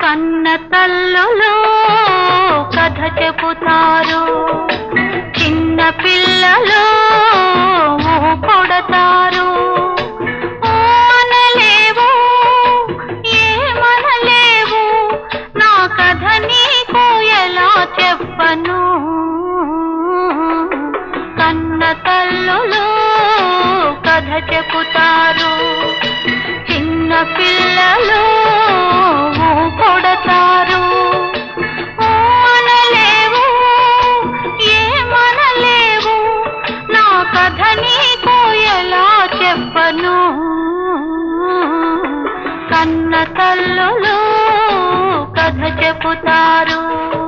కన్న తల్లులు కథ చెబుతారు చిన్న పిల్లలు ఊ కొడతారు ఊ అనలేవు ఏమనలేవు నా కథ నీకు ఎలా చెప్పను కన్న తల్లులు కథ చెబుతారు చిన్న పిల్లలు ఊ కొడతారు ఊ అనలేవు ఏమనలేవు నా కథ నీకు ఎలా చెప్పను కన్న తల్లులు కథ చెబుతారు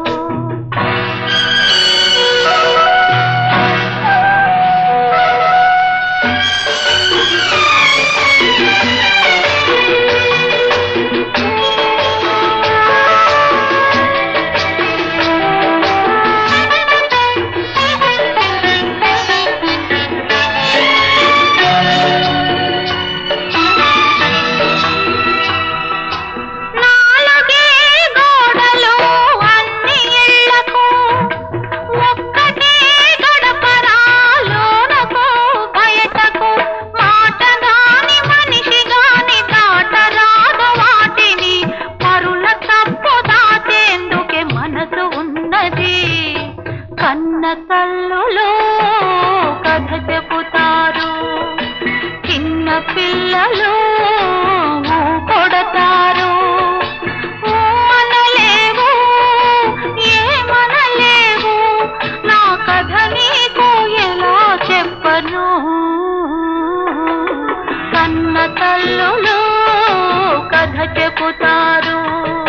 నాలుగే గోడలు అన్ని ఇళ్లకు ఒక్కటే గడపరా లోనకు బయటకు మాట గాని మనిషి గాని దాటరాదు వాటిని పరుల తప్పు దాచేందుకే మనసు ఉన్నది కన్న తల్లులు కథ చెబుతారు చిన్న పిల్లలు ఊ కొడతారు ఊ అనలేవు ఏమనలేవు నా కథ నీకు ఎలా చెప్పను కన్న తల్లులు కథ చెబుతారు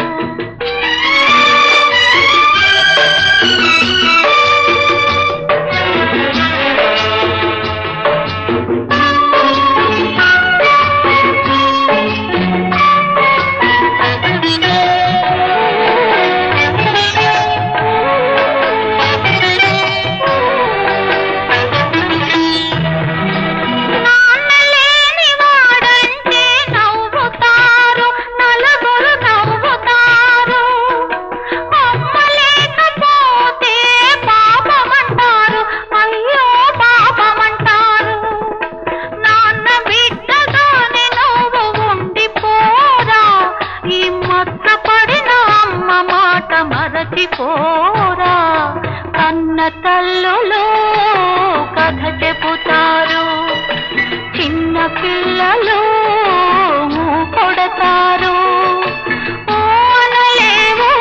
నాన్నలేని వాడంటే నవ్వుతారు నలుగురు నవ్వుతారు అమ్మ లేకపోతే పాపమంటారు అయ్యో పాపమంటారు నాన్న బిడ్డగానే నువ్వు ఉండిపోరా ఈ మక్క పడిన అమ్మ మాట మరచిపోరా కన్న తల్లులు కథ చెబుతారు చిన్న పిల్లలు ఊ కొడతారు ఊ అనలేవు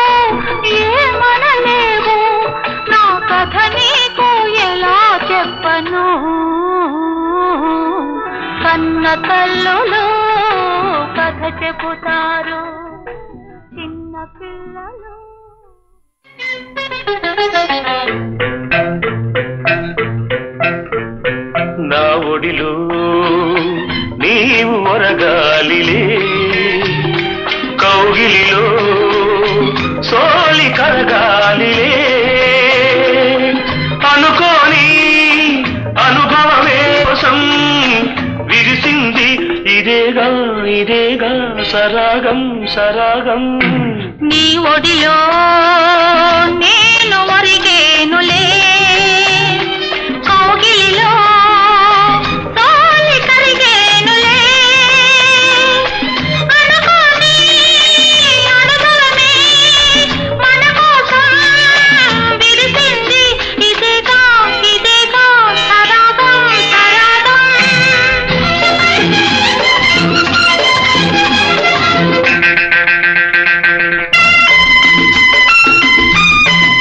ఏమనలేవు నా కథ నీకు ఎలా చెప్పను కన్న తల్లులు కథ చెబుతారు చిన్న పిల్లలు నా ఒడిలో నీవు ఒరగాలిలే కౌగిలిలో సోలి కరగాలిలే అనుకోని అనుభవమే కోసం విరిసింది ఇదేగా ఇదేగా సరాగం సరాగం నీ ఒడిలో నేను ఒరిగేనులే కౌగిలిలో తోలి కరిగేనులే అనుకోని అనుభవమే మన కోసం విరిసింది ఇదేగా ఇదేగా సరాగం సరాగం ఆ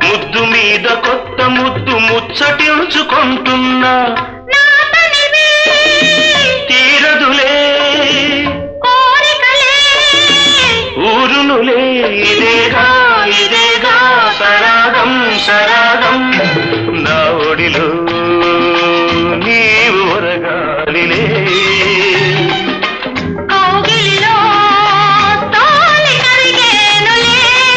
ముద్దు మీద కొత్త ముద్దు ముచ్చటించుకుంటున్నా నాతనివి తీరదులే కోరికలే ఊరునులే ఇదేగా ఇదేగా సరాగం సరాగం నా ఒడిలో నీవు ఒరగాలిలే కౌగిలిలో తోలి కరిగేనులే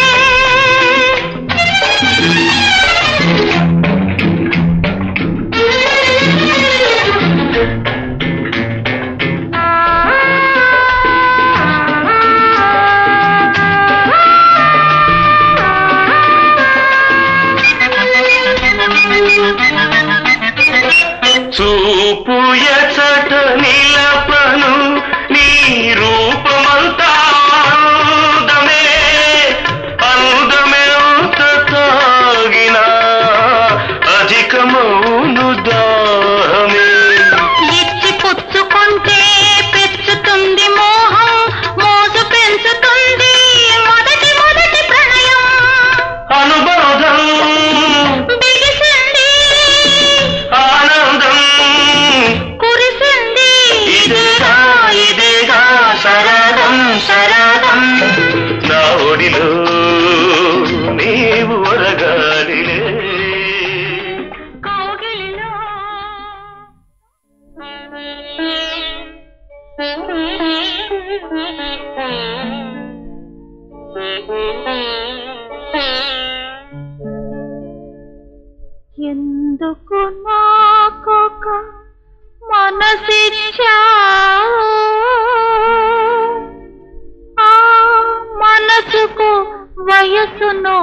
చూపు ఎచట నిలపను నీ రూపమంతా అందమే అందమే అంత తాగిన అధికమౌను దాహమే ఇచ్చి పుచ్చుకుంటే పెంచుతుంది మోహం మోజు పెంచుతుంది మొదటి మొదటి ప్రణయం అనుబంధం బిగిసింది ఆనందం కురిసింది ఇదేగా ఇదేగా సరాగం సరాగం నా ఒడిలో నీవు ఒరగాలిలే కౌగిలిలో ఎందుకు నాకొక మనసిచ్చావు ఆ మనసుకు వయసును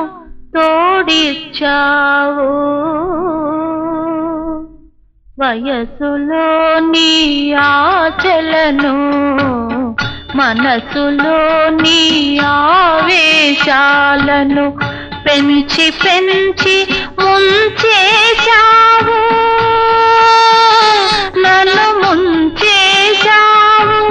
తోడిచ్చావు వయసులో నీ ఆచలను మనసులో నీ ఆవేశాలను పెంచి పెంచి ముంచేశావు నన్ను ముంచేశావు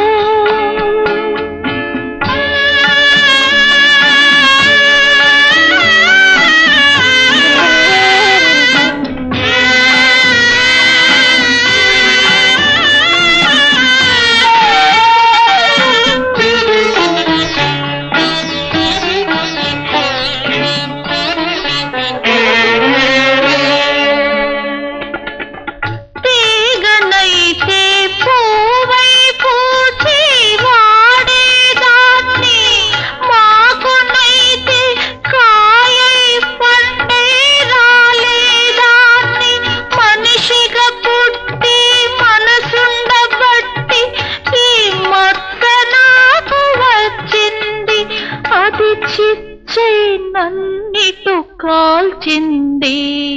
తీగనైతే పూవై పూచి వాడేదాన్ని మాకునైతే కాయై పండే రాలేదాన్ని మనిషిగా పుట్టి మనసుండబట్టి ఈ మత్త నాకు వచ్చింది అది చిచ్చై నన్నిటు కాల్చింది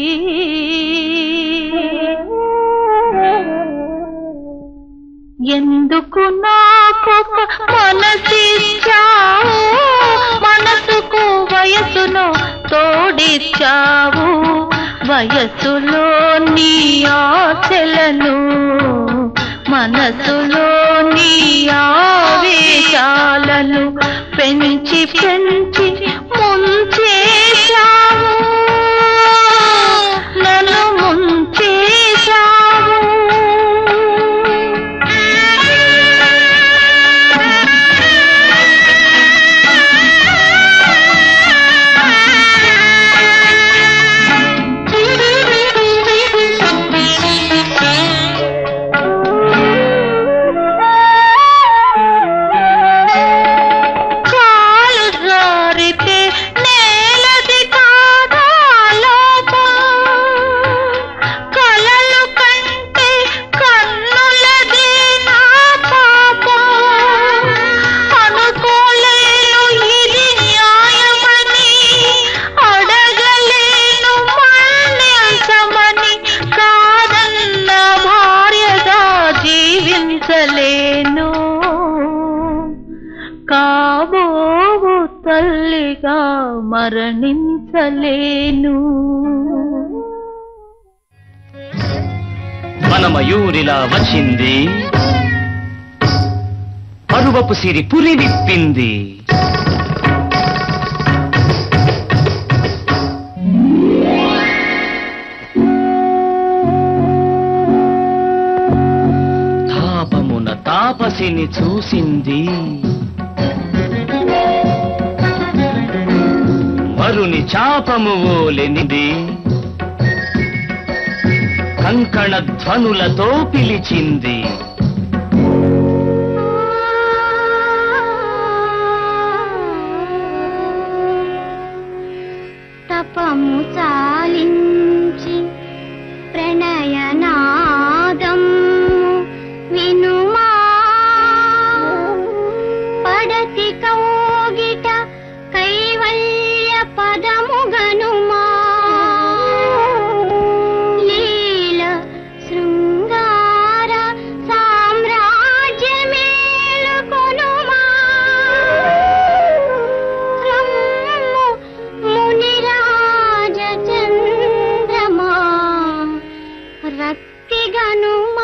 ఎందుకు నాకొక మనసిచ్చావు మనసుకు వయసును తోడిచ్చావు వయసులో నీ ఆశలను మనసులో నీ ఆవేశాలను పెంచి పెంచి ముంచేశావు నన్ను ముంచేశావు కాలు జారితే నేలది కాదా లోపం కలలు కంటే కన్నులది నా పాపం అనుకోలేను ఇది న్యాయమని అడగలేను మన్నించమని కాదన్న భార్యగా జీవించలేను కాబోవు తల్లిగా మరణించలేను మన మయూరిలా వచ్చింది పరువపు సిరి పురి విప్పింది దాసిని చూసింది వరుని చాపము ఓలెనిది కంకణ ధ్వనులతో పిలిచింది తపము చాలించి ప్రణయనాదం వినుమా పడతి కౌగిట కైవల్య పదము గనుమా లీల శృంగార సామ్రాజ్యమేలు కొనుమా రమ్ము మునిరాజ చంద్రమా రక్తి గనుమా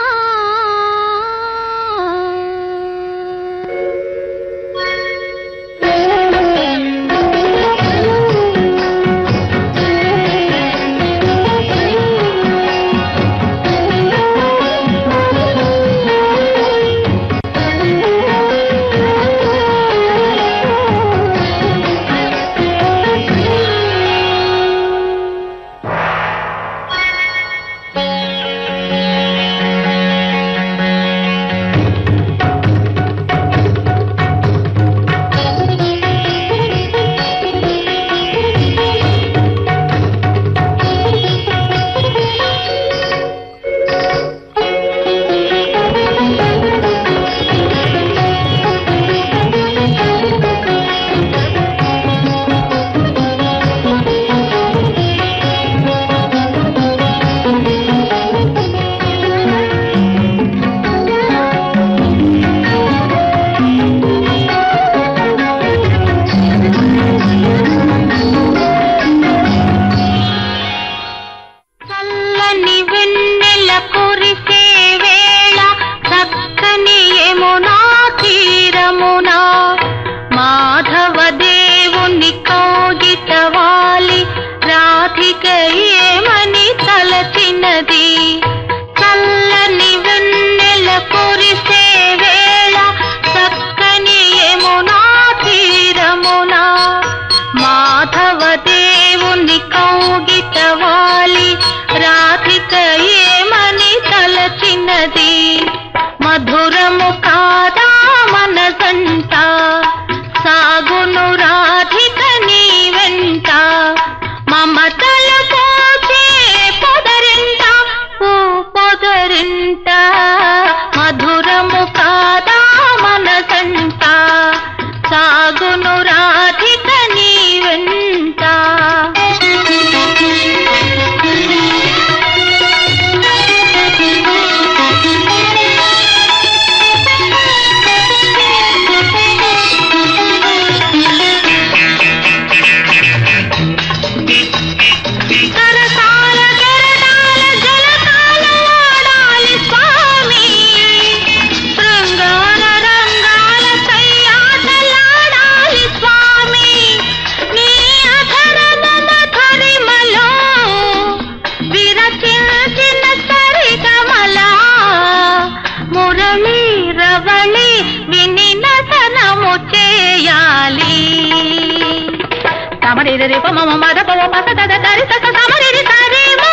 చల్లని వెన్నెల కురిసే వేళ చక్కని యమునా తీరమునా మాధవ దేవుని కౌగిట వాలి రాధిక ఏమని తలచినది చల్లని వెన్నెల కురిసే వేళ చక్కని యమునా తీరమునా మాధవ దేవుని కౌగిట వాలి రాధిక ఏమని తలచినది మధురము కాదా మనసంట సాగును రాధిక నీ వెంట మమతలు పోతే పొదరింట ఓ పొదరింట మధురము కాదా మనసంట సాగును రాధిక నీ వెంట సరసాల కెరటాల జలకాల ఆడాలి స్వామి శృంగార రంగాల సయ్యాటలాడాలి స్వామి నీ అధరదన ధరిమలో విరచిల్చిన సరిగమలా మురళి రవళి వినినతనము చేయాలి సమరిరి రి పమ మద పవ పస దద దరి సస సమరిరి సరి మా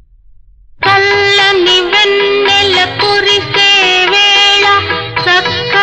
చల్లని వెన్నెల కురిసే వేళ చక్క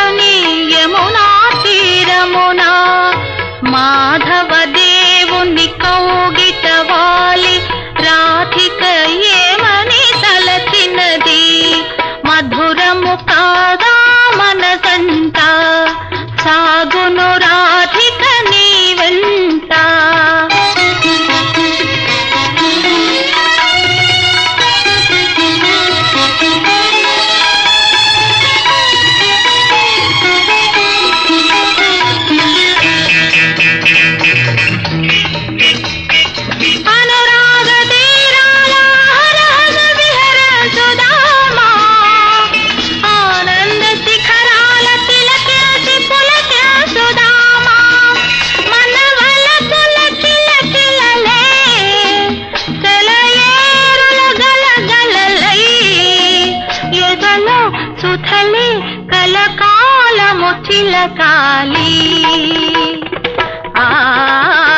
చిలకాలి ఆ